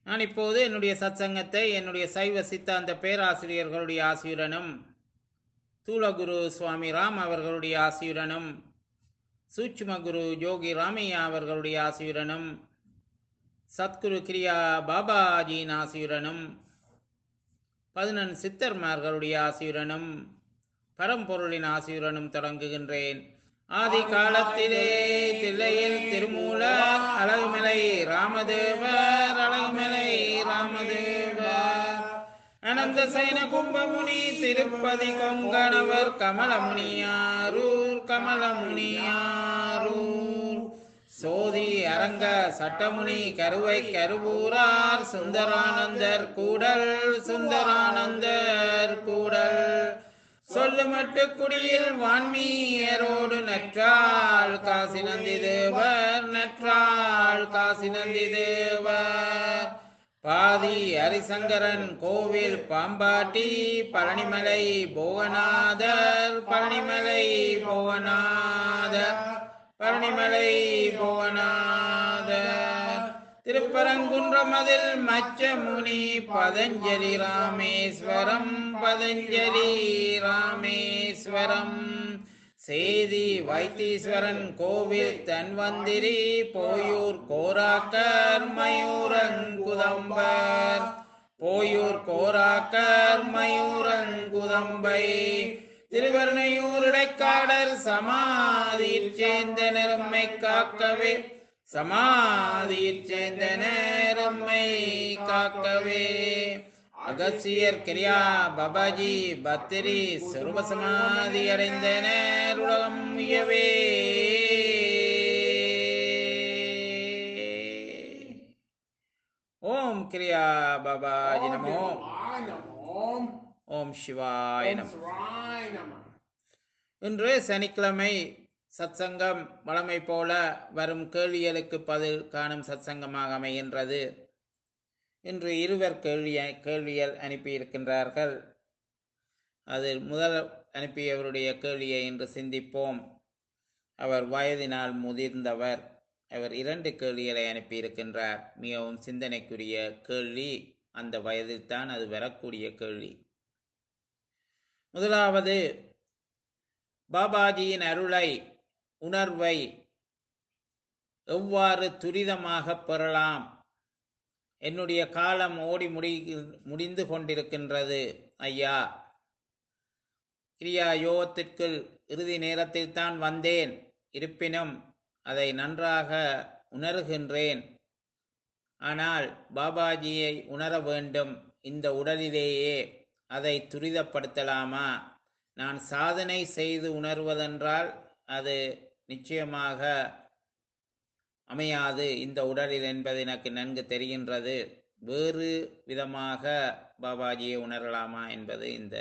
நான் இப்போது என்னுடைய சத்சங்கத்தை என்னுடைய சைவ சித்தாந்த பேராசிரியர்களுடைய ஆசியுடனும் தூளகுரு சுவாமி ராம் அவர்களுடைய ஆசியுடனும் சூட்சும குரு ஜோகி ராமையா அவர்களுடைய ஆசியுடனும் சத்குரு கிரியா பாபாஜியின் ஆசியுடனும் பதினெண் சித்தர்மார்களுடைய ஆசியுடனும் பரம்பொருளின் ஆசியுடனும் தொடங்குகின்றேன் ஆதி காலத்திலே தில்லையில் திருமூலர் அழகுமலை ராமதேவர் அழகுமலை ராமதேவர் அனந்த சைன கும்பமுனி திருப்பதி கொங்கணவர் கமலமுனியாரூர் கமலமுனியாரூர் சோதி அரங்க சட்டமுனி கருவை கருவூரார் சுந்தரானந்தர் கூடல் சுந்தரானந்தர் கூடல் சொல்லுமட்டு குடியில் வான்மீயரோடு நற்றாள் காசி நந்தி தேவர் நற்றாள் காசி நந்தி தேவர் பாதி ஹரிசங்கரன் கோவில் பாம்பாட்டி பழனிமலை போகநாதர் பழனிமலை போகநாதர் பழனிமலை போகநாதர் திருப்பரங்குன்றமதில் மச்சமுனி பதஞ்சலி ராமேஸ்வரம் பதஞ்சலி ராமேஸ்வரம் சேதி வைத்தீஸ்வரன் கோவில் தன்வந்திரி போயூர் கோராக்கர் மயூரங்குதம்பர் போயூர் கோராக்கர் மயூரங்குதம்பை திருவர்ணையூர் இடைக்காடர் சமாதியில் சேர்ந்த நிறம்மை காக்கவே சமாதியில் சேர்ந்த நேரம்மை காக்கவே அகசியர் கிரியா பபாஜி பத்திரி சர்வ சமாதி அடைந்த நேருலகம் உயவே ஓம் கிரியா பாபாஜி நமோ ஓம் ஓம் சிவாய நமோ சிவாய நம இன்று சனிக்கிழமை சத்சங்கம் வழமை போல வரும் கேள்விகளுக்கு பதில் காணும் சத்சங்கமாக அமைகின்றது இன்று இருவர் கேள்விய கேள்விகள் அனுப்பியிருக்கின்றார்கள் அதில் முதல் அனுப்பியவருடைய கேள்வியை இன்று சிந்திப்போம் அவர் வயதினால் முதிர்ந்தவர் அவர் இரண்டு கேள்விகளை அனுப்பியிருக்கின்றார் மிகவும் சிந்தனைக்குரிய கேள்வி அந்த வயதில்தான் அது வரக்கூடிய கேள்வி முதலாவது பாபாஜியின் அருளை உணர்வை எவ்வாறு துரிதமாக பெறலாம் என்னுடைய காலம் ஓடி முடி முடிந்து கொண்டிருக்கின்றது ஐயா கிரியா யோகத்திற்குள் இறுதி நேரத்தில் தான் வந்தேன் இருப்பினும் அதை நன்றாக உணர்கின்றேன் ஆனால் பாபாஜியை உணர வேண்டும் இந்த உடலிலேயே அதை துரிதப்படுத்தலாமா நான் சாதனை செய்து உணர்வதென்றால் அது நிச்சயமாக அமையாது இந்த உடலில் என்பது எனக்கு நன்கு தெரிகின்றது வேறு விதமாக பாபாஜியை உணரலாமா என்பது இந்த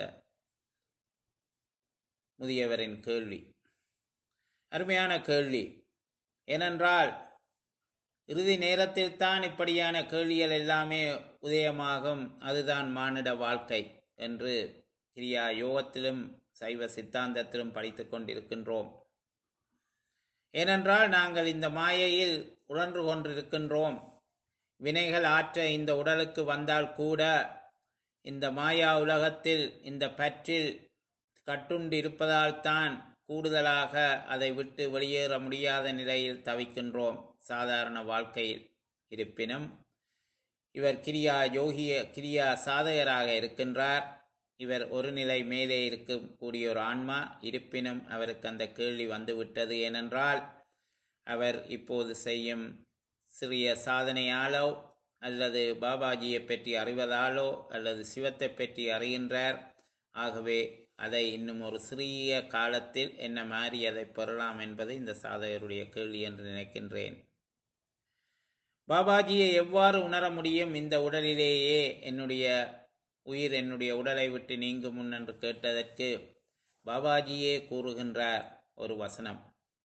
முதியவரின் கேள்வி அருமையான கேள்வி ஏனென்றால் இறுதி நேரத்தில் தான் இப்படியான கேள்விகள் எல்லாமே உதயமாகும் அதுதான் மானிட வாழ்க்கை என்று கிரியா யோகத்திலும் சைவ சித்தாந்தத்திலும் படித்துக் கொண்டிருக்கின்றோம் ஏனென்றால் நாங்கள் இந்த மாயையில் உழன்று கொண்டிருக்கின்றோம் வினைகள் ஆற்ற இந்த உடலுக்கு வந்தால் கூட இந்த மாயா உலகத்தில் இந்த பற்றில் கட்டுண்டு இருப்பதால் தான் கூடுதலாக அதை விட்டு வெளியேற முடியாத நிலையில் தவிக்கின்றோம் சாதாரண வாழ்க்கையில் இருப்பினும் இவர் கிரியா யோகிய கிரியா சாதகராக இருக்கின்றார் இவர் ஒரு நிலை மேலே இருக்கக்கூடிய ஒரு ஆன்மா இருப்பினும் அவருக்கு அந்த கேள்வி வந்துவிட்டது ஏனென்றால் அவர் இப்போது செய்யும் சிறிய சாதனையாலோ அல்லது பாபாஜியை பற்றி அறிவதாலோ அல்லது சிவத்தை பற்றி அறிகின்றார் ஆகவே அதை இன்னும் ஒரு சிறிய காலத்தில் என்ன மாறி அதை பெறலாம் என்பது இந்த சாதகருடைய கேள்வி என்று நினைக்கின்றேன் பாபாஜியை எவ்வாறு உணர முடியும் இந்த உடலிலேயே என்னுடைய உயிர் என்னுடைய உடலை விட்டு நீங்கும் முன் என்று கேட்டதற்கு பாபாஜியே கூறுகின்றார் ஒரு வசனம்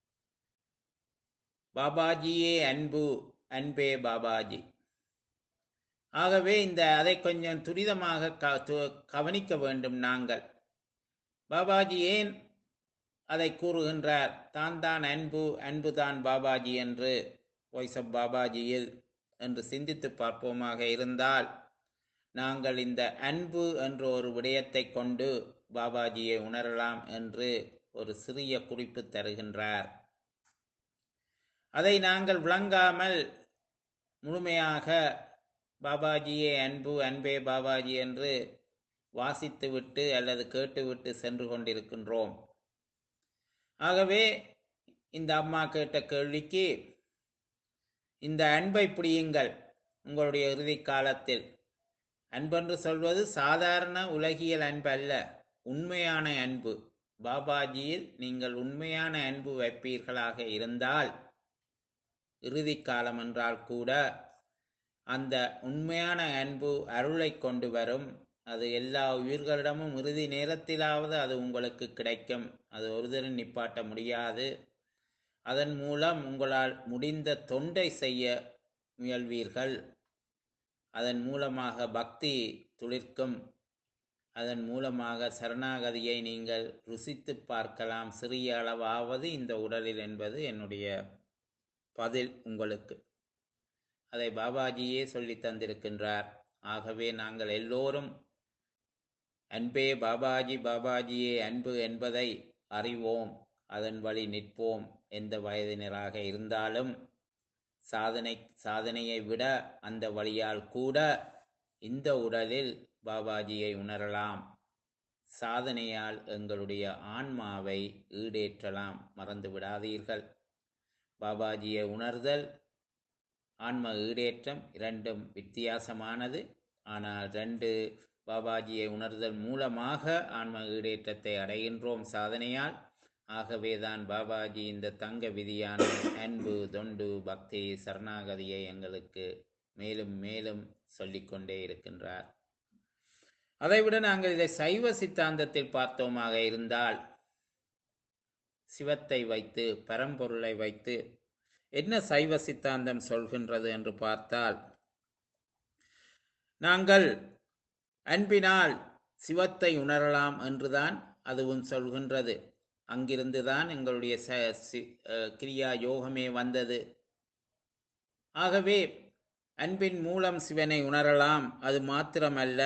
பாபாஜியே அன்பு அன்பே பாபாஜி ஆகவே இந்த அதை கொஞ்சம் துரிதமாக க- து- கவனிக்க வேண்டும் நாங்கள் பாபாஜி ஏன் அதை கூறுகின்றார் தான் தான் அன்பு அன்பு தான் பாபாஜி என்று வாய்ஸ் ஆஃப் பாபாஜியில் என்று சிந்தித்து பார்ப்போமாக இருந்தால் நாங்கள் இந்த அன்பு என்ற ஒரு விடயத்தை கொண்டு பாபாஜியை உணரலாம் என்று ஒரு சிறிய குறிப்பு தருகின்றார் அதை நாங்கள் விளங்காமல் முழுமையாக பாபாஜியே அன்பு அன்பே பாபாஜி என்று வாசித்துவிட்டு அல்லது கேட்டுவிட்டு சென்று கொண்டிருக்கின்றோம் ஆகவே இந்த அம்மா கேட்ட கேள்விக்கு இந்த அன்பை பிடியுங்கள் உங்களுடைய இறுதி காலத்தில் அன்பென்று சொல்வது சாதாரண உலகியல் அன்பு அல்ல உண்மையான அன்பு பாபாஜியில் நீங்கள் உண்மையான அன்பு வைப்பீர்களாக இருந்தால் இறுதி காலம் என்றால் கூட அந்த உண்மையான அன்பு அருளை கொண்டு வரும் அது எல்லா உயிர்களிடமும் இறுதி நேரத்திலாவது அது உங்களுக்கு கிடைக்கும் அது ஒருதரும் நிப்பாட்ட முடியாது அதன் மூலம் உங்களால் முடிந்த தொண்டை செய்ய முயல்வீர்கள் அதன் மூலமாக பக்தி துளிர்க்கும் அதன் மூலமாக சரணாகதியை நீங்கள் ருசித்து பார்க்கலாம் சிறிய அளவாவது இந்த உடலில் என்பது என்னுடைய பதில் உங்களுக்கு அதை பாபாஜியே சொல்லி தந்திருக்கின்றார் ஆகவே நாங்கள் எல்லோரும் அன்பே பாபாஜி பாபாஜியே அன்பு என்பதை அறிவோம் அதன் வழி நிற்போம் எந்த வயதினராக இருந்தாலும் சாதனை சாதனையை விட அந்த வழியால் கூட இந்த உடலில் பாபாஜியை உணரலாம் சாதனையால் எங்களுடைய ஆன்மாவை ஈடேற்றலாம் மறந்து விடாதீர்கள் பாபாஜியை உணர்தல் ஆன்ம ஈடேற்றம் இரண்டும் வித்தியாசமானது ஆனால் ரெண்டு பாபாஜியை உணர்தல் மூலமாக ஆன்ம ஈடேற்றத்தை அடைகின்றோம் சாதனையால் ஆகவேதான் பாபாஜி இந்த தங்க விதியான அன்பு தொண்டு பக்தி சரணாகதியை எங்களுக்கு மேலும் மேலும் சொல்லிக்கொண்டே இருக்கின்றார் அதைவிட நாங்கள் இதை சைவ சித்தாந்தத்தில் பார்த்தோமாக இருந்தால் சிவத்தை வைத்து பரம்பொருளை வைத்து என்ன சைவ சித்தாந்தம் சொல்கின்றது என்று பார்த்தால் நாங்கள் அன்பினால் சிவத்தை உணரலாம் என்றுதான் அதுவும் சொல்கின்றது அங்கிருந்துதான் எங்களுடைய ச- சி- அஹ் கிரியா யோகமே வந்தது ஆகவே அன்பின் மூலம் சிவனை உணரலாம் அது மாத்திரமல்ல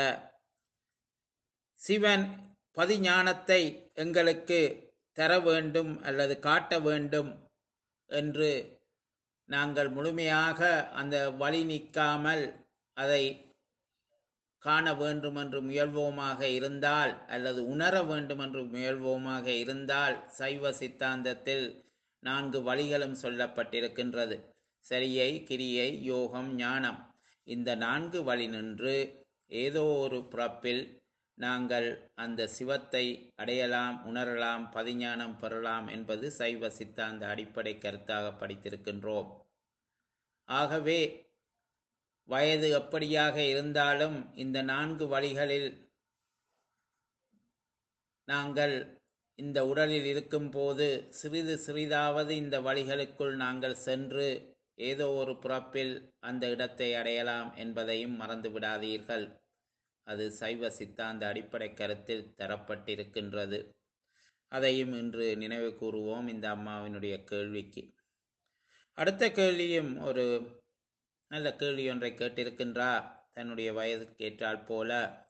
சிவன் பதிஞானத்தை எங்களுக்கு தர வேண்டும் அல்லது காட்ட வேண்டும் என்று நாங்கள் முழுமையாக அந்த வழி நிற்காமல் அதை காண வேண்டும் என்று முயல்வோமாக இருந்தால் அல்லது உணர வேண்டும் என்று முயல்வோமாக இருந்தால் சைவ சித்தாந்தத்தில் நான்கு வழிகளும் சொல்லப்பட்டிருக்கின்றது சரியை கிரியை யோகம் ஞானம் இந்த நான்கு வழி நின்று ஏதோ ஒரு பிறப்பில் நாங்கள் அந்த சிவத்தை அடையலாம் உணரலாம் பதிஞானம் பெறலாம் என்பது சைவ சித்தாந்த அடிப்படை கருத்தாக படித்திருக்கின்றோம் ஆகவே வயது எப்படியாக இருந்தாலும் இந்த நான்கு வழிகளில் நாங்கள் இந்த உடலில் இருக்கும்போது சிறிது சிறிதாவது இந்த வழிகளுக்குள் நாங்கள் சென்று ஏதோ ஒரு பிறப்பில் அந்த இடத்தை அடையலாம் என்பதையும் மறந்து விடாதீர்கள் அது சைவ சித்தாந்த அடிப்படை கருத்தில் தரப்பட்டிருக்கின்றது அதையும் இன்று நினைவு கூறுவோம் இந்த அம்மாவினுடைய கேள்விக்கு அடுத்த கேள்வியும் ஒரு நல்ல கேள்வி ஒன்றை கேட்டிருக்கின்றார் தன்னுடைய வயதுக்கு ஏற்றால் போல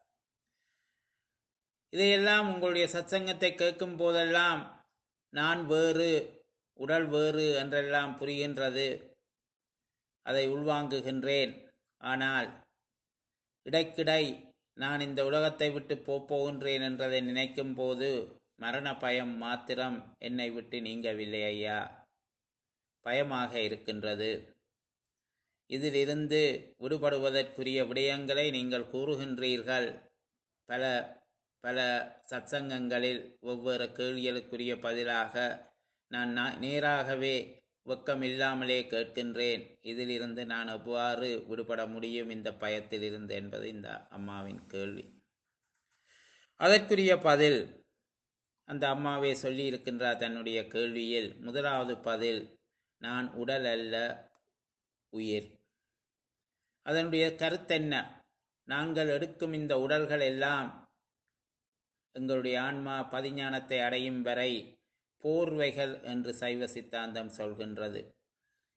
இதையெல்லாம் உங்களுடைய சத்சங்கத்தை கேட்கும் போதெல்லாம் நான் வேறு உடல் வேறு என்றெல்லாம் புரிகின்றது அதை உள்வாங்குகின்றேன் ஆனால் இடைக்கிடை நான் இந்த உலகத்தை விட்டு போப் போகின்றேன் என்றதை நினைக்கும் போது மரண பயம் மாத்திரம் என்னை விட்டு நீங்கவில்லை ஐயா பயமாக இருக்கின்றது இதிலிருந்து விடுபடுவதற்குரிய விடயங்களை நீங்கள் கூறுகின்றீர்கள் பல பல சத்சங்கங்களில் ஒவ்வொரு கேள்விகளுக்குரிய பதிலாக நான் நா- நேராகவே வெக்கம் இல்லாமலே கேட்கின்றேன் இதிலிருந்து நான் எவ்வாறு விடுபட முடியும் இந்த பயத்திலிருந்து என்பது இந்த அம்மாவின் கேள்வி அதற்குரிய பதில் அந்த அம்மாவே சொல்லி இருக்கின்றார் தன்னுடைய கேள்வியில் முதலாவது பதில் நான் உடல் அல்ல உயிர் அதனுடைய கருத்தென்ன நாங்கள் எடுக்கும் இந்த உடல்கள் எல்லாம் எங்களுடைய ஆன்மா பதிஞானத்தை அடையும் வரை போர்வைகள் என்று சைவ சித்தாந்தம் சொல்கின்றது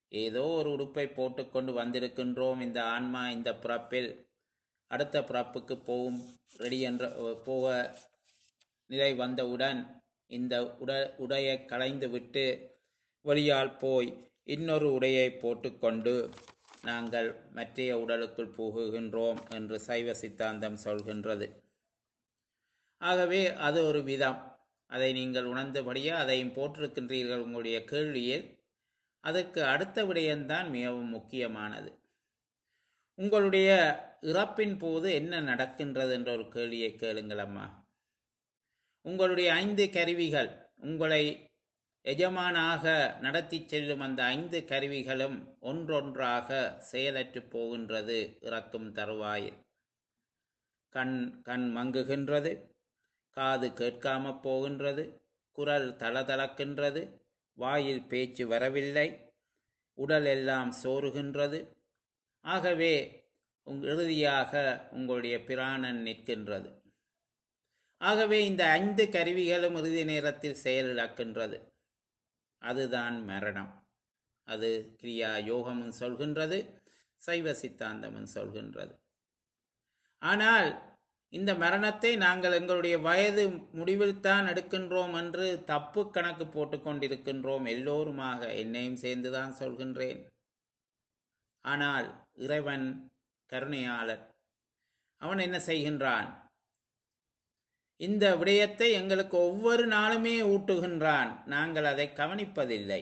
ஏதோ ஒரு உடுப்பை போட்டுக்கொண்டு வந்திருக்கின்றோம் இந்த ஆன்மா இந்த பிறப்பில் அடுத்த பிறப்புக்கு போகும் ரெடி என்ற போக நிலை வந்தவுடன் இந்த உட உடையை களைந்து விட்டு வெளியால் போய் இன்னொரு உடையை போட்டுக்கொண்டு நாங்கள் மற்றைய உடலுக்குள் புகுகின்றோம் என்று சைவ சித்தாந்தம் சொல்கின்றது ஆகவே அது ஒரு விதம் அதை நீங்கள் உணர்ந்தபடியே அதையும் போட்டிருக்கின்றீர்கள் உங்களுடைய கேள்வியில் அதற்கு அடுத்த விடயம்தான் மிகவும் முக்கியமானது உங்களுடைய இறப்பின் போது என்ன நடக்கின்றது என்ற ஒரு கேள்வியை கேளுங்கள் அம்மா உங்களுடைய ஐந்து கருவிகள் உங்களை எஜமானாக நடத்தி செல்லும் அந்த ஐந்து கருவிகளும் ஒன்றொன்றாக செயலற்று போகின்றது இறக்கும் தருவாயில் கண் கண் மங்குகின்றது காது கேட்காம போகின்றது குரல் தளதளக்கின்றது வாயில் பேச்சு வரவில்லை உடல் எல்லாம் சோறுகின்றது ஆகவே உங் இறுதியாக உங்களுடைய பிராணன் நிற்கின்றது ஆகவே இந்த ஐந்து கருவிகளும் இறுதி நேரத்தில் செயலிழக்கின்றது அதுதான் மரணம் அது கிரியா யோகமும் சொல்கின்றது சைவ சித்தாந்தமும் சொல்கின்றது ஆனால் இந்த மரணத்தை நாங்கள் எங்களுடைய வயது முடிவில் தான் எடுக்கின்றோம் என்று தப்பு கணக்கு போட்டுக் கொண்டிருக்கின்றோம் எல்லோருமாக என்னையும் சேர்ந்துதான் சொல்கின்றேன் ஆனால் இறைவன் கருணையாளர் அவன் என்ன செய்கின்றான் இந்த விடயத்தை எங்களுக்கு ஒவ்வொரு நாளுமே ஊட்டுகின்றான் நாங்கள் அதை கவனிப்பதில்லை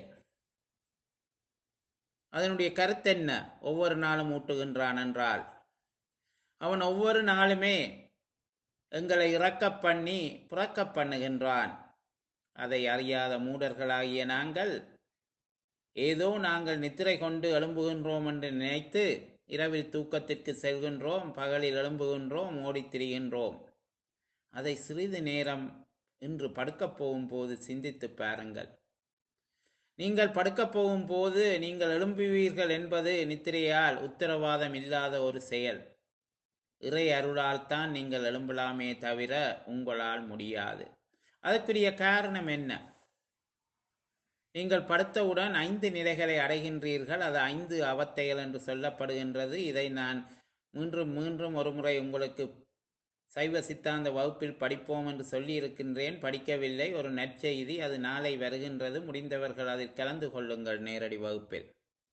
அதனுடைய கருத்து என்ன ஒவ்வொரு நாளும் ஊட்டுகின்றான் என்றால் அவன் ஒவ்வொரு நாளுமே எங்களை இறக்க பண்ணி புறக்க பண்ணுகின்றான் அதை அறியாத மூடர்களாகிய நாங்கள் ஏதோ நாங்கள் நித்திரை கொண்டு எழும்புகின்றோம் என்று நினைத்து இரவில் தூக்கத்திற்கு செல்கின்றோம் பகலில் எழும்புகின்றோம் ஓடித் திரிகின்றோம் அதை சிறிது நேரம் இன்று படுக்கப் போகும்போது சிந்தித்து பாருங்கள் நீங்கள் படுக்கப் போகும்போது நீங்கள் எழும்புவீர்கள் என்பது நித்திரையால் உத்தரவாதம் இல்லாத ஒரு செயல் இறை அருளால் தான் நீங்கள் எழும்பலாமே தவிர உங்களால் முடியாது அதற்குரிய காரணம் என்ன நீங்கள் படுத்தவுடன் ஐந்து நிலைகளை அடைகின்றீர்கள் அது ஐந்து அவத்தைகள் என்று சொல்லப்படுகின்றது இதை நான் மீண்டும் மீண்டும் ஒரு முறை உங்களுக்கு சைவ சித்தாந்த வகுப்பில் படிப்போம் என்று சொல்லி இருக்கின்றேன் படிக்கவில்லை ஒரு நற்செய்தி அது நாளை வருகின்றது முடிந்தவர்கள் அதில் கலந்து கொள்ளுங்கள் நேரடி வகுப்பில்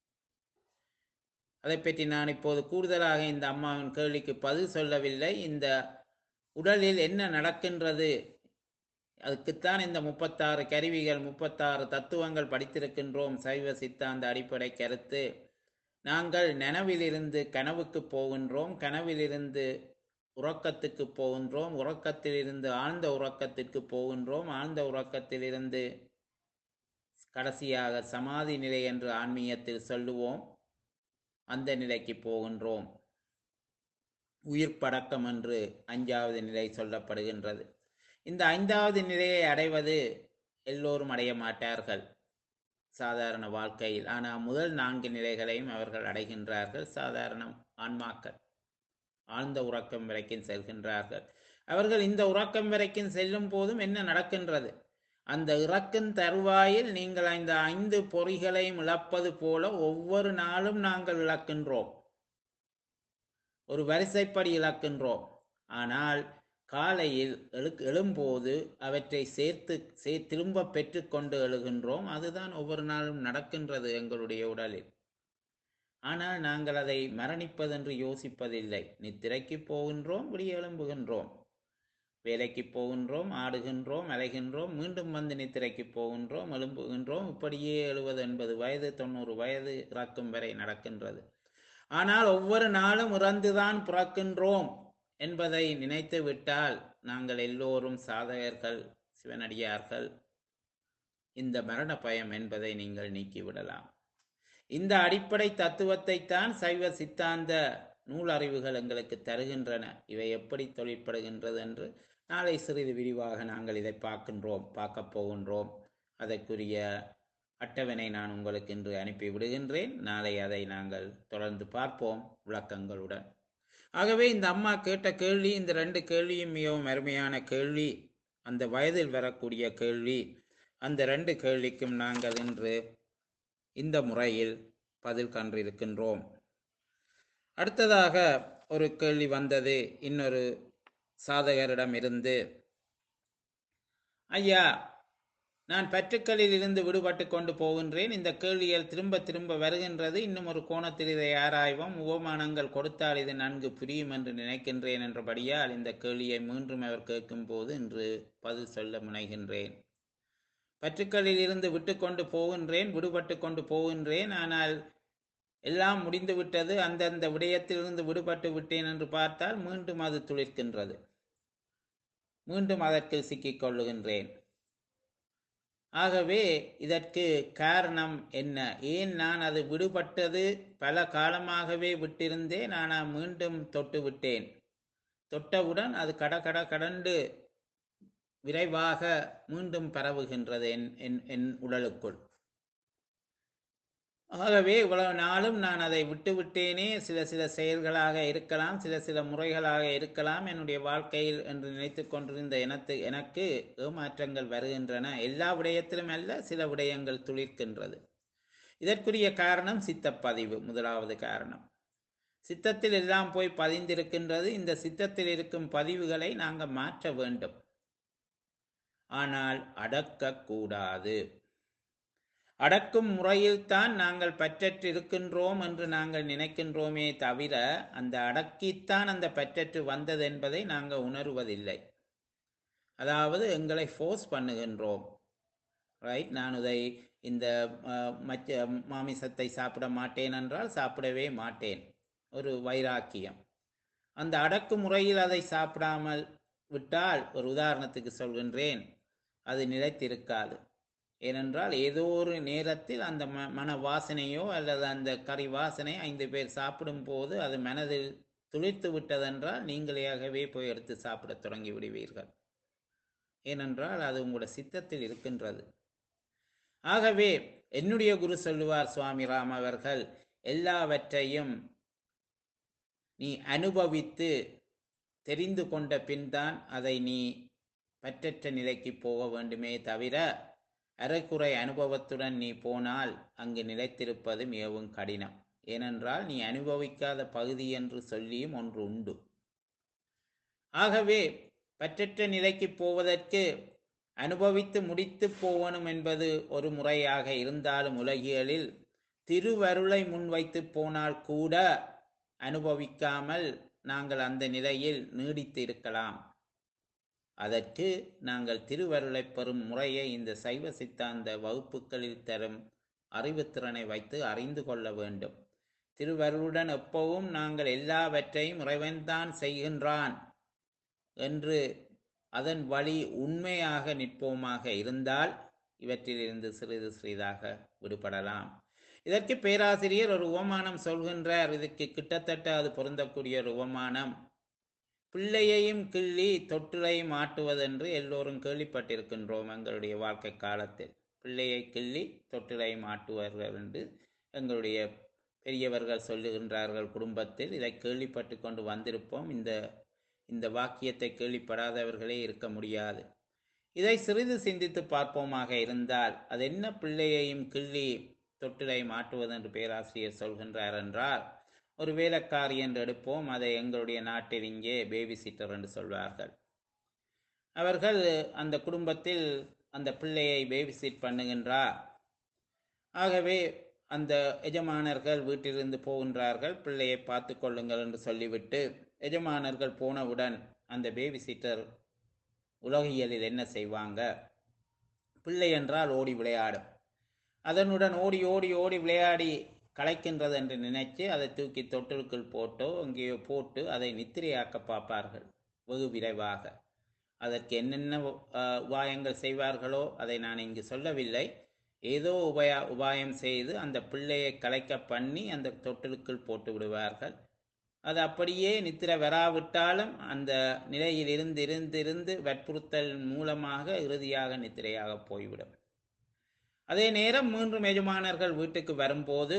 அதை பற்றி நான் இப்போது கூடுதலாக இந்த அம்மாவின் கேள்விக்கு பதில் சொல்லவில்லை இந்த உடலில் என்ன நடக்கின்றது அதுக்குத்தான் இந்த முப்பத்தாறு கருவிகள் முப்பத்தாறு தத்துவங்கள் படித்திருக்கின்றோம் சைவ சித்தாந்த அடிப்படை கருத்து நாங்கள் நனவிலிருந்து கனவுக்கு போகின்றோம் கனவிலிருந்து உறக்கத்துக்கு போகின்றோம் உறக்கத்திலிருந்து ஆழ்ந்த உறக்கத்திற்கு போகின்றோம் ஆழ்ந்த உறக்கத்திலிருந்து கடைசியாக சமாதி நிலை என்று ஆன்மீகத்தில் சொல்லுவோம் அந்த நிலைக்கு போகின்றோம் உயிர் படக்கம் என்று அஞ்சாவது நிலை சொல்லப்படுகின்றது இந்த ஐந்தாவது நிலையை அடைவது எல்லோரும் அடைய மாட்டார்கள் சாதாரண வாழ்க்கையில் ஆனால் முதல் நான்கு நிலைகளையும் அவர்கள் அடைகின்றார்கள் சாதாரண ஆன்மாக்கள் ஆழ்ந்த உறக்கம் வரைக்கும் செல்கின்றார்கள் அவர்கள் இந்த உறக்கம் வரைக்கும் செல்லும் போதும் என்ன நடக்கின்றது அந்த இறக்கும் தருவாயில் நீங்கள் இந்த ஐந்து பொறிகளையும் இழப்பது போல ஒவ்வொரு நாளும் நாங்கள் இழக்கின்றோம் ஒரு வரிசைப்படி இழக்கின்றோம் ஆனால் காலையில் எழு எழும்போது அவற்றை சேர்த்து சே திரும்ப பெற்றுக்கொண்டு எழுகின்றோம் அதுதான் ஒவ்வொரு நாளும் நடக்கின்றது எங்களுடைய உடலில் ஆனால் நாங்கள் அதை மரணிப்பதென்று யோசிப்பதில்லை நித்திரைக்கு போகின்றோம் விடிய எழும்புகின்றோம் வேலைக்கு போகின்றோம் ஆடுகின்றோம் அலைகின்றோம் மீண்டும் வந்து நித்திரைக்கு போகின்றோம் எழும்புகின்றோம் இப்படியே எழுபது எண்பது வயது தொண்ணூறு வயது இறக்கும் வரை நடக்கின்றது ஆனால் ஒவ்வொரு நாளும் இறந்துதான் பிறக்கின்றோம் என்பதை நினைத்து விட்டால் நாங்கள் எல்லோரும் சாதகர்கள் சிவனடியார்கள் இந்த மரண பயம் என்பதை நீங்கள் நீக்கிவிடலாம் இந்த அடிப்படை தத்துவத்தை தான் சைவ சித்தாந்த நூல் அறிவுகள் எங்களுக்கு தருகின்றன இவை எப்படி தொழிற்படுகின்றது என்று நாளை சிறிது விரிவாக நாங்கள் இதை பார்க்கின்றோம் பார்க்க போகின்றோம் அதற்குரிய அட்டவணை நான் உங்களுக்கு இன்று அனுப்பி விடுகின்றேன் நாளை அதை நாங்கள் தொடர்ந்து பார்ப்போம் விளக்கங்களுடன் ஆகவே இந்த அம்மா கேட்ட கேள்வி இந்த ரெண்டு கேள்வியும் மிகவும் அருமையான கேள்வி அந்த வயதில் வரக்கூடிய கேள்வி அந்த ரெண்டு கேள்விக்கும் நாங்கள் இன்று இந்த முறையில் பதில் கண்டிருக்கின்றோம் அடுத்ததாக ஒரு கேள்வி வந்தது இன்னொரு சாதகரிடம் இருந்து ஐயா நான் பற்றுக்களில் இருந்து விடுபட்டு கொண்டு போகின்றேன் இந்த கேள்விகள் திரும்ப திரும்ப வருகின்றது இன்னும் ஒரு கோணத்தில் இதை ஆராய்வோம் உபமானங்கள் கொடுத்தால் இது நன்கு புரியும் என்று நினைக்கின்றேன் என்றபடியால் இந்த கேள்வியை மீண்டும் அவர் கேட்கும்போது இன்று பதில் சொல்ல முனைகின்றேன் பற்றுக்களில் இருந்து விட்டு கொண்டு போகின்றேன் விடுபட்டு கொண்டு போகின்றேன் ஆனால் எல்லாம் முடிந்து விட்டது அந்தந்த விடயத்திலிருந்து விடுபட்டு விட்டேன் என்று பார்த்தால் மீண்டும் அது துளிர்க்கின்றது மீண்டும் அதற்கு சிக்கிக் கொள்ளுகின்றேன் ஆகவே இதற்கு காரணம் என்ன ஏன் நான் அது விடுபட்டது பல காலமாகவே விட்டிருந்தேன் ஆனால் மீண்டும் தொட்டு விட்டேன் தொட்டவுடன் அது கட கட கடண்டு விரைவாக மீண்டும் பரவுகின்றது என் என் என் உடலுக்குள் ஆகவே இவ்வளவு நாளும் நான் அதை விட்டு விட்டேனே சில சில செயல்களாக இருக்கலாம் சில சில முறைகளாக இருக்கலாம் என்னுடைய வாழ்க்கையில் என்று நினைத்து கொண்டிருந்த எனக்கு எனக்கு ஏமாற்றங்கள் வருகின்றன எல்லா விடயத்திலும் அல்ல சில விடயங்கள் துளிர்க்கின்றது இதற்குரிய காரணம் சித்தப்பதிவு முதலாவது காரணம் சித்தத்தில் எல்லாம் போய் பதிந்திருக்கின்றது இந்த சித்தத்தில் இருக்கும் பதிவுகளை நாங்கள் மாற்ற வேண்டும் ஆனால் அடக்கக்கூடாது அடக்கும் முறையில்தான் நாங்கள் பற்றற்று இருக்கின்றோம் என்று நாங்கள் நினைக்கின்றோமே தவிர அந்த அடக்கித்தான் அந்த பற்றற்று வந்தது என்பதை நாங்கள் உணர்வதில்லை அதாவது எங்களை ஃபோர்ஸ் பண்ணுகின்றோம் ரைட் நான் இதை இந்த மச்ச மாமிசத்தை சாப்பிட மாட்டேன் என்றால் சாப்பிடவே மாட்டேன் ஒரு வைராக்கியம் அந்த அடக்கு முறையில் அதை சாப்பிடாமல் விட்டால் ஒரு உதாரணத்துக்கு சொல்கின்றேன் அது நிலைத்திருக்காது ஏனென்றால் ஏதோ ஒரு நேரத்தில் அந்த ம மன வாசனையோ அல்லது அந்த கறி வாசனை ஐந்து பேர் சாப்பிடும் போது அது மனதில் துளிர்த்து விட்டதென்றால் நீங்களையாகவே போய் எடுத்து சாப்பிட தொடங்கி விடுவீர்கள் ஏனென்றால் அது உங்களோட சித்தத்தில் இருக்கின்றது ஆகவே என்னுடைய குரு சொல்லுவார் சுவாமி ராம் அவர்கள் எல்லாவற்றையும் நீ அனுபவித்து தெரிந்து கொண்ட பின்தான் அதை நீ பற்றற்ற நிலைக்கு போக வேண்டுமே தவிர அரைக்குறை அனுபவத்துடன் நீ போனால் அங்கு நிலைத்திருப்பது மிகவும் கடினம் ஏனென்றால் நீ அனுபவிக்காத பகுதி என்று சொல்லியும் ஒன்று உண்டு ஆகவே பற்றற்ற நிலைக்கு போவதற்கு அனுபவித்து முடித்து போவனும் என்பது ஒரு முறையாக இருந்தாலும் உலகியலில் திருவருளை முன்வைத்து போனால் கூட அனுபவிக்காமல் நாங்கள் அந்த நிலையில் நீடித்து இருக்கலாம் அதற்கு நாங்கள் திருவருளை பெறும் முறையை இந்த சைவ சித்தாந்த வகுப்புகளில் தரும் அறிவுத்திறனை வைத்து அறிந்து கொள்ள வேண்டும் திருவருளுடன் எப்பவும் நாங்கள் எல்லாவற்றையும் இறைவன்தான் செய்கின்றான் என்று அதன் வழி உண்மையாக நிற்போமாக இருந்தால் இவற்றிலிருந்து சிறிது சிறிதாக விடுபடலாம் இதற்கு பேராசிரியர் ஒரு உவமானம் சொல்கின்றார் இதுக்கு கிட்டத்தட்ட அது பொருந்தக்கூடிய ஒரு உவமானம் பிள்ளையையும் கிள்ளி தொட்டிலையும் ஆட்டுவதென்று எல்லோரும் கேள்விப்பட்டிருக்கின்றோம் எங்களுடைய வாழ்க்கை காலத்தில் பிள்ளையை கிள்ளி தொட்டிலையும் ஆட்டுவார்கள் என்று எங்களுடைய பெரியவர்கள் சொல்லுகின்றார்கள் குடும்பத்தில் இதை கேள்விப்பட்டு கொண்டு வந்திருப்போம் இந்த இந்த வாக்கியத்தை கேள்விப்படாதவர்களே இருக்க முடியாது இதை சிறிது சிந்தித்து பார்ப்போமாக இருந்தால் அது என்ன பிள்ளையையும் கிள்ளி தொட்டிலை மாட்டுவது என்று பேராசிரியர் சொல்கின்றார் என்றால் ஒரு வேலைக்காரி என்று எடுப்போம் அதை எங்களுடைய நாட்டில் இங்கே பேபி சிட்டர் என்று சொல்வார்கள் அவர்கள் அந்த குடும்பத்தில் அந்த பிள்ளையை பேபி சிட் பண்ணுகின்றார் ஆகவே அந்த எஜமானர்கள் வீட்டிலிருந்து போகின்றார்கள் பிள்ளையை பார்த்து கொள்ளுங்கள் என்று சொல்லிவிட்டு எஜமானர்கள் போனவுடன் அந்த பேபி சிட்டர் உலகியலில் என்ன செய்வாங்க பிள்ளை என்றால் ஓடி விளையாடும் அதனுடன் ஓடி ஓடி ஓடி விளையாடி களைக்கின்றது என்று நினைத்து அதை தூக்கி தொட்டிலுக்குள் போட்டோ அங்கேயோ போட்டு அதை நித்திரையாக்க பார்ப்பார்கள் வெகு விரைவாக அதற்கு என்னென்ன உபாயங்கள் செய்வார்களோ அதை நான் இங்கு சொல்லவில்லை ஏதோ உபயா உபாயம் செய்து அந்த பிள்ளையை கலைக்க பண்ணி அந்த தொட்டிலுக்குள் போட்டு விடுவார்கள் அது அப்படியே நித்திர வராவிட்டாலும் அந்த நிலையில் இருந்து இருந்து இருந்து வற்புறுத்தல் மூலமாக இறுதியாக நித்திரையாக போய்விடும் அதே நேரம் மூன்று எஜமானர்கள் வீட்டுக்கு வரும்போது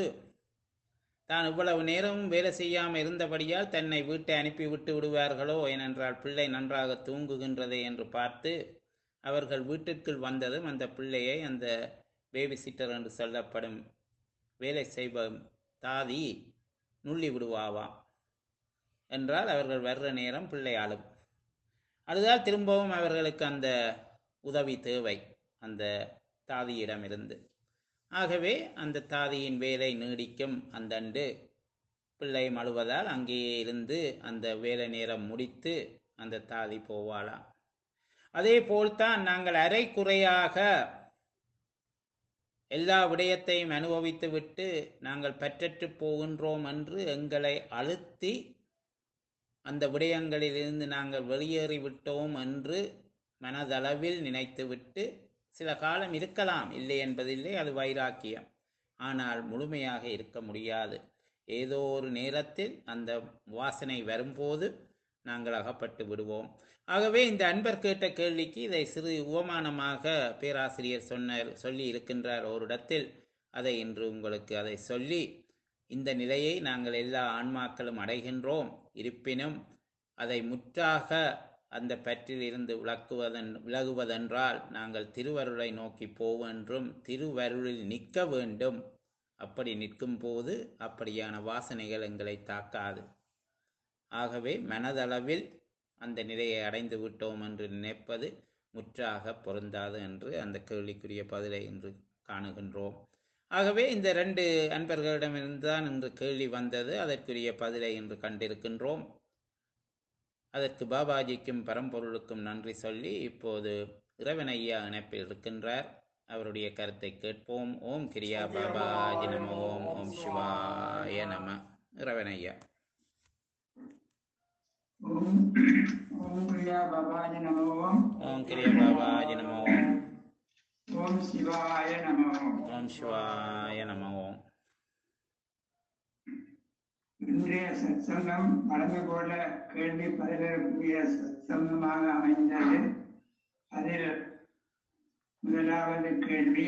தான் இவ்வளவு நேரமும் வேலை செய்யாமல் இருந்தபடியால் தன்னை வீட்டை அனுப்பி விட்டு விடுவார்களோ ஏனென்றால் பிள்ளை நன்றாக தூங்குகின்றதே என்று பார்த்து அவர்கள் வீட்டிற்குள் வந்ததும் அந்த பிள்ளையை அந்த பேபி சிட்டர் என்று சொல்லப்படும் வேலை செய்ப தாதி நுள்ளி விடுவாவாம் என்றால் அவர்கள் வர்ற நேரம் பிள்ளை அழும் அதுதான் திரும்பவும் அவர்களுக்கு அந்த உதவி தேவை அந்த தாதியிடமிருந்து ஆகவே அந்த தாதியின் வேலை நீடிக்கும் அந்தண்டு பிள்ளை மழுவதால் அங்கேயே இருந்து அந்த வேலை நேரம் முடித்து அந்த தாதி போவாளாம் அதே போல்தான் நாங்கள் அரை குறையாக எல்லா விடயத்தையும் அனுபவித்து விட்டு நாங்கள் பற்றற்று போகின்றோம் என்று எங்களை அழுத்தி அந்த விடயங்களிலிருந்து நாங்கள் வெளியேறி விட்டோம் என்று மனதளவில் நினைத்துவிட்டு சில காலம் இருக்கலாம் இல்லை என்பதில்லை அது வைராக்கியம் ஆனால் முழுமையாக இருக்க முடியாது ஏதோ ஒரு நேரத்தில் அந்த வாசனை வரும்போது நாங்கள் அகப்பட்டு விடுவோம் ஆகவே இந்த அன்பர் கேட்ட கேள்விக்கு இதை சிறு உவமானமாக பேராசிரியர் சொன்னார் சொல்லி இருக்கின்றார் ஓரிடத்தில் அதை இன்று உங்களுக்கு அதை சொல்லி இந்த நிலையை நாங்கள் எல்லா ஆன்மாக்களும் அடைகின்றோம் இருப்பினும் அதை முற்றாக அந்த பற்றில் இருந்து விளக்குவதன் விலகுவதென்றால் நாங்கள் திருவருளை நோக்கி போவென்றும் திருவருளில் நிற்க வேண்டும் அப்படி நிற்கும் போது அப்படியான வாசனைகள் எங்களை தாக்காது ஆகவே மனதளவில் அந்த நிலையை அடைந்து விட்டோம் என்று நினைப்பது முற்றாக பொருந்தாது என்று அந்த கேள்விக்குரிய பதிலை இன்று காணுகின்றோம் ஆகவே இந்த ரெண்டு அன்பர்களிடமிருந்து தான் இன்று கேள்வி வந்தது அதற்குரிய பதிலை இன்று கண்டிருக்கின்றோம் அதற்கு பாபாஜிக்கும் பரம்பொருளுக்கும் நன்றி சொல்லி இப்போது இறைவன் ஐயா இணைப்பில் இருக்கின்றார் அவருடைய கருத்தை கேட்போம் ஓம் கிரியா பாபாஜி நம ஓம் ஓம் சிவாய நம இறைவன் ஐயா ஓம் ஓம் பிரியா பாபாஜி நம ஓம் ஓம் கிரியா பாபாஜி நம ஓம் ஓம் சிவாய நம ஓம் ஓம் சிவாய நம ஓம் இன்றைய சத்சங்கம் வழமை போல கேள்வி பதிலக்கூடிய சத்சங்கமாக அமைந்தது அதில் முதலாவது கேள்வி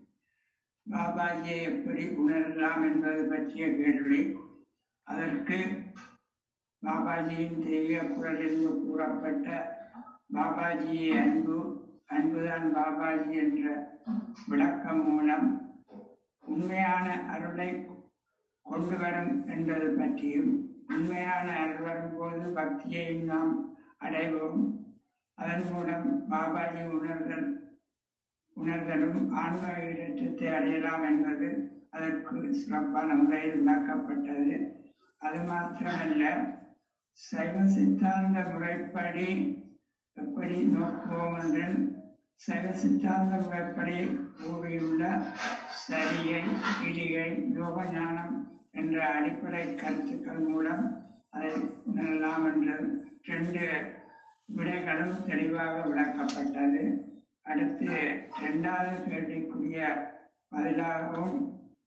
பாபாஜியை எப்படி உணரலாம் என்பது பற்றிய கேள்வி அதற்கு பாபாஜியின் தெய்வ குரலில் கூறப்பட்ட பாபாஜியை அன்பு அன்புதான் பாபாஜி என்ற விளக்கம் மூலம் உண்மையான அருளை கொண்டு வரும் என்பது பற்றியும் உண்மையான அருள் வரும்போது பக்தியை நாம் அடைவோம் அதன் மூலம் பாபாஜி உணர்தல் உணர்தலும் ஆன்ம ஈடற்றத்தை அடையலாம் என்பது அதற்கு சிறப்பான முறையில் விளக்கப்பட்டது அது மாத்திரமல்ல சைவ சித்தாந்த முறைப்படி எப்படி நோக்குவோம் என்று சைவ சித்தாந்த முறைப்படி கூறியுள்ள சரியை கிரியை யோக ஞானம் என்ற அடிப்படை கருத்துக்கள் மூலம் அதை உணரலாம் என்று ரெண்டு விடைகளும் தெளிவாக விளக்கப்பட்டது அடுத்து இரண்டாவது கேள்விக்குரிய பதிலாகவும்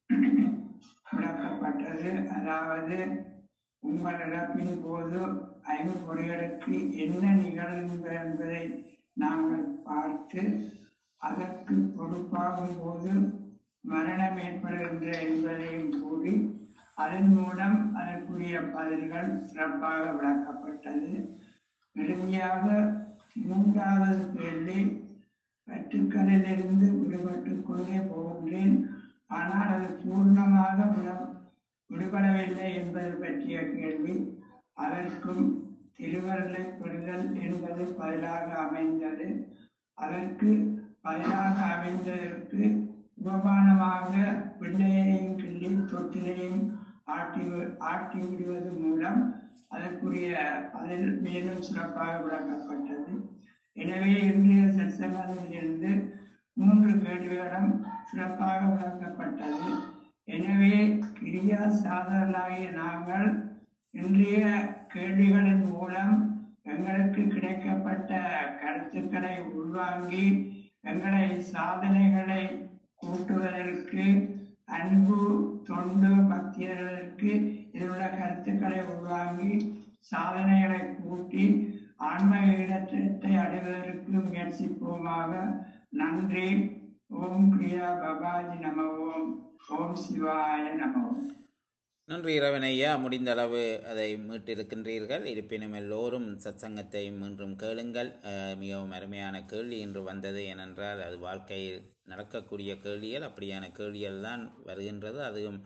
விளக்கப்பட்டது அதாவது உங்கள் இழப்பின் போது ஐம்பொறிகளுக்கு என்ன நிகழ்ந்தது என்பதை நாங்கள் பார்த்து அதற்கு பொறுப்பாகும் போது மரணம் ஏற்படுகின்ற என்பதையும் கூறி அதன் மூலம் அதற்குரிய பதில்கள் சிறப்பாக விளக்கப்பட்டது இறுதியாக மூன்றாவது கேள்வி பற்றுக்களிலிருந்து விடுபட்டுக் கொண்டே போகின்றேன் ஆனால் அது பூர்ணமாக விட- விடுபடவில்லை என்பது பற்றிய கேள்வி அதற்கும் திருவருளை பெறுதல் என்பது பதிலாக அமைந்தது அதற்கு பதிலாக அமைந்ததற்கு உபமானமாக பிள்ளையையும் கிள்ளி தொட்டிலையும் ஆட்டி வி- ஆட்டி விடுவது மூலம் அதற்குரிய அதில் மேலும் சிறப்பாக விளக்கப்பட்டது எனவே இன்றைய சத்சங்கத்திலிருந்து மூன்று கேள்விகளும் சிறப்பாக விளக்கப்பட்டது எனவே கிரியா சாதகர்களாகிய நாங்கள் இன்றைய கேள்விகளின் மூலம் எங்களுக்கு கிடைக்கப்பட்ட கருத்துக்களை உள்வாங்கி எங்களை சாதனைகளை கூட்டுவதற்கு அன்பு தொண்டு பக்தியர்களுக்கு இதில் உள்ள கருத்துக்களை உள்வாங்கி சாதனைகளை கூட்டி ஆன்ம இடத்தை அடைவதற்கு முயற்சிப்போமாக நன்றி ஓம் கிரியா பபாஜி நம ஓம் ஓம் சிவாய நம ஓம் நன்றி இறைவனையா முடிந்த அளவு அதை மீட்டிருக்கின்றீர்கள் இருப்பினும் எல்லோரும் சத்சங்கத்தை மீண்டும் கேளுங்கள் அஹ், மிகவும் அருமையான கேள்வி இன்று வந்தது ஏனென்றால் அது வாழ்க்கையில் நடக்கக்கூடிய கேள்விகள் அப்படியான கேள்விகள் தான் வருகின்றது அதுவும்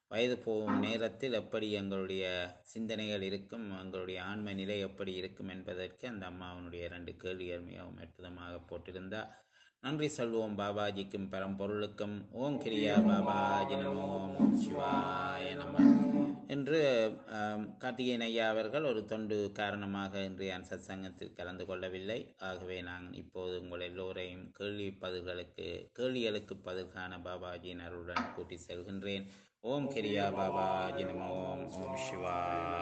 வயது போகும் நேரத்தில் எப்படி எங்களுடைய சிந்தனைகள் இருக்கும் எங்களுடைய ஆன்ம நிலை எப்படி இருக்கும் என்பதற்கு அந்த அம்மாவனுடைய இரண்டு கேள்விகள் மிகவும் அற்புதமாக போட்டிருந்தார் நன்றி சொல்வோம் பாபாஜிக்கும் பரம்பொருளுக்கும் ஓம் கிரியா பாபாஜி நமோ ஓம் சிவாய நம என்று ஆம், கார்த்திகேயன் ஐயா அவர்கள் ஒரு தொண்டு காரணமாக இன்றைய சத் சங்கத்தில் கலந்து கொள்ளவில்லை ஆகவே நான் இப்போது உங்கள் எல்லோரையும் கேள்வி பதில்களுக்கு கேள்விகளுக்கு பதில் காண பாபாஜியின் அருளுடன் கூட்டி செல்கின்றேன் ஓம் கிரியா பாபாஜி நமோ ஓம் ஓம் சிவா